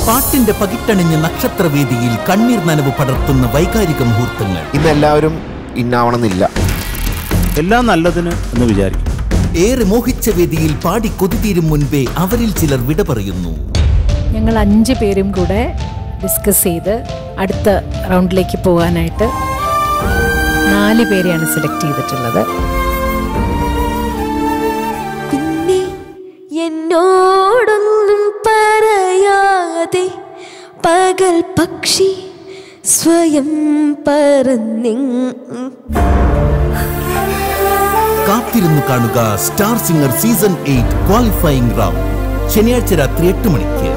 പാട്ടിന്റെ പകിട്ടണിഞ്ഞ നക്ഷത്രവേദിയിൽ കണ്ണീർ നനവ് പടർത്തുന്ന വൈകാരിക മുഹൂർത്തങ്ങൾ ഇന്ന് എല്ലാവരും ഇന്നാവണമെന്നില്ല എല്ലാം നല്ലതിന് എന്ന് വിചാരിക്കും ഏറെ മോഹിച്ച വേദിയിൽ പാടി കൊതിതീരും മുൻപേ അവരിൽ ചിലർ വിട പറയുന്നു ഞങ്ങൾ അഞ്ച് പേരും കൂടെ ഡിസ്കസ് ചെയ്ത് അടുത്ത റൗണ്ടിലേക്ക് പോകാനായിട്ട് നാല് പേരെയാണ് സെലക്ട് ചെയ്തിട്ടുള്ളത് പിന്നെ എന്നോടൊന്നും പറയാതെ പകൽ പക്ഷി സ്വയം പറന്നിങ് കാത്തിരുന്നു കാണുക star singer season eight qualifying round ശനിയാഴ്ച രാത്രി എട്ട് മണിക്ക്